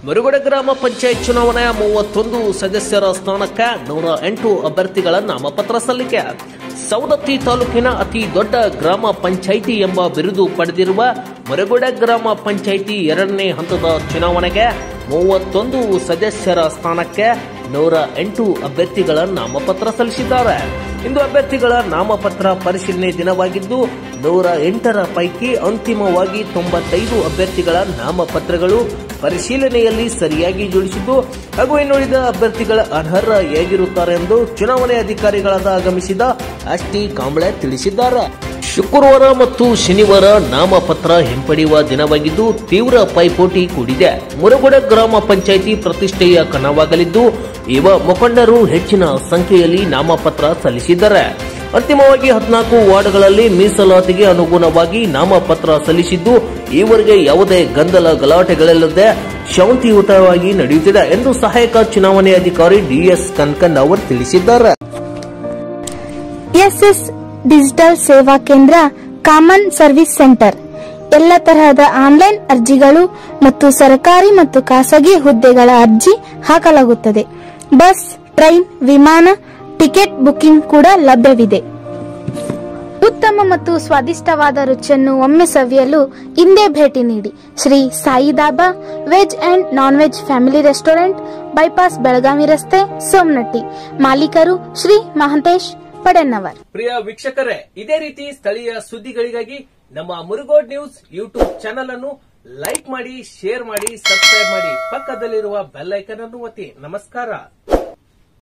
ಮುರುಗೋಡ ಗ್ರಾಮ ಪಂಚಾಯತ್ ಚುನಾವಣೆಯ ಮೂವತ್ತೊಂದು ಸದಸ್ಯರ ಸ್ಥಾನಕ್ಕೆ ನೂರ ಎಂಟು ಅಭ್ಯರ್ಥಿಗಳ ನಾಮಪತ್ರ ಸಲ್ಲಿಕೆ ಸವದತ್ತಿ ತಾಲೂಕಿನ ಅತಿ ದೊಡ್ಡ ಗ್ರಾಮ ಪಂಚಾಯಿತಿ ಎಂಬ ಬಿರುದು ಪಡೆದಿರುವ ಮುರುಗೋಡ ಗ್ರಾಮ ಪಂಚಾಯಿತಿ ಎರಡನೇ ಹಂತದ ಚುನಾವಣೆಗೆ ಮೂವತ್ತೊಂದು ಸದಸ್ಯರ ಸ್ಥಾನಕ್ಕೆ ನೂರ ಎಂಟು ಅಭ್ಯರ್ಥಿಗಳ ನಾಮಪತ್ರ ಸಲ್ಲಿಸಿದ್ದಾರೆ ಇಂದು ಅಭ್ಯರ್ಥಿಗಳ ನಾಮಪತ್ರ ಪರಿಶೀಲನೆ ದಿನವಾಗಿದ್ದು ನೂರ ಎಂಟರ ಪೈಕಿ ಅಂತಿಮವಾಗಿ ತೊಂಬತ್ತೈದು ಅಭ್ಯರ್ಥಿಗಳ ನಾಮಪತ್ರಗಳು ಪರಿಶೀಲನೆಯಲ್ಲಿ ಸರಿಯಾಗಿ ಜೋಡಿಸಿದ್ದು ಹಾಗೂ ಇನ್ನುಳಿದ ಅಭ್ಯರ್ಥಿಗಳ ಅರ್ಹರಾಗಿರುತ್ತಾರೆ ಎಂದು ಚುನಾವಣೆ ಅಧಿಕಾರಿಗಳಾದ ಆಗಮಿಸಿದ ಎಸ್ ಟಿ ಕಾಂಬ್ಳೆ ತಿಳಿಸಿದ್ದಾರೆ ಶುಕ್ರವಾರ ಮತ್ತು ಶನಿವಾರ ನಾಮಪತ್ರ ಹಿಂಪಡೆಯುವ ದಿನವಾಗಿದ್ದು ತೀವ್ರ ಪೈಪೋಟಿ ಕೂಡಿದೆ ಮುರಗುಡ ಗ್ರಾಮ ಪಂಚಾಯಿತಿ ಪ್ರತಿಷ್ಠೆಯ ಕಣವಾಗಲಿದ್ದು ಯುವ ಮುಖಂಡರು ಹೆಚ್ಚಿನ ಸಂಖ್ಯೆಯಲ್ಲಿ ನಾಮಪತ್ರ ಸಲ್ಲಿಸಿದ್ದಾರೆ ಅಂತಿಮವಾಗಿ ಹದಿನಾಲ್ಕು ವಾರ್ಡ್ಗಳಲ್ಲಿ ಮೀಸಲಾತಿಗೆ ಅನುಗುಣವಾಗಿ ನಾಮಪತ್ರ ಸಲ್ಲಿಸಿದ್ದು ಈವರೆಗೆ ಯಾವುದೇ ಗೊಂದಲ ಗಲಾಟೆಗಳಿಲ್ಲದೆ ಶಾಂತಿಯುತವಾಗಿ ನಡೆಯುತ್ತಿದೆ ಎಂದು ಸಹಾಯಕ ಚುನಾವಣೆ ಅಧಿಕಾರಿ ಡಿಎಸ್ ಕನ್ಕನ್ ಅವರು ತಿಳಿಸಿದ್ದಾರೆ ಎಸ್ಎಸ್ ಡಿಜಿಟಲ್ ಸೇವಾ ಕೇಂದ್ರ ಕಾಮನ್ ಸರ್ವಿಸ್ ಸೆಂಟರ್ ಎಲ್ಲ ತರಹದ ಆನ್ಲೈನ್ ಅರ್ಜಿಗಳು ಮತ್ತು ಸರ್ಕಾರಿ ಮತ್ತು ಖಾಸಗಿ ಹುದ್ದೆಗಳ ಅರ್ಜಿ ಹಾಕಲಾಗುತ್ತದೆ ಬಸ್ ಟ್ರೈನ್ ವಿಮಾನ ಟಿಕೆಟ್ ಬುಕಿಂಗ್ ಕೂಡ ಲಭ್ಯವಿದೆ ಉತ್ತಮ ಮತ್ತು ಸ್ವಾದಿಷ್ಟವಾದ ರುಚಿಯನ್ನು ಒಮ್ಮೆ ಸವಿಯಲು ಹಿಂದೆ ಭೇಟಿ ನೀಡಿ Shri Sai Dhaba veg and non veg family restaurant bypass Belagavi ರಸ್ತೆ ಸೋಮನಟ್ಟಿ ಮಾಲೀಕರು ಶ್ರೀ ಮಹಂತೇಶ್ ಪಡೆನ್ನವರ್ ಪ್ರಿಯ ವೀಕ್ಷಕರೇ ಇದೇ ರೀತಿ ಸ್ಥಳೀಯ ಸುದ್ದಿಗಳಿಗಾಗಿ ನಮ್ಮ ಮುರುಗೋಡ್ ನ್ಯೂಸ್ ಯೂಟ್ಯೂಬ್ ಚಾನೆಲ್ ಅನ್ನು ಲೈಕ್ ಮಾಡಿ ಶೇರ್ ಮಾಡಿ ಸಬ್ಸ್ಕ್ರೈಬ್ ಮಾಡಿ ಪಕ್ಕದಲ್ಲಿರುವ ಬೆಲ್ ಐಕನ್ ಅನ್ನು ಒತ್ತಿ ನಮಸ್ಕಾರ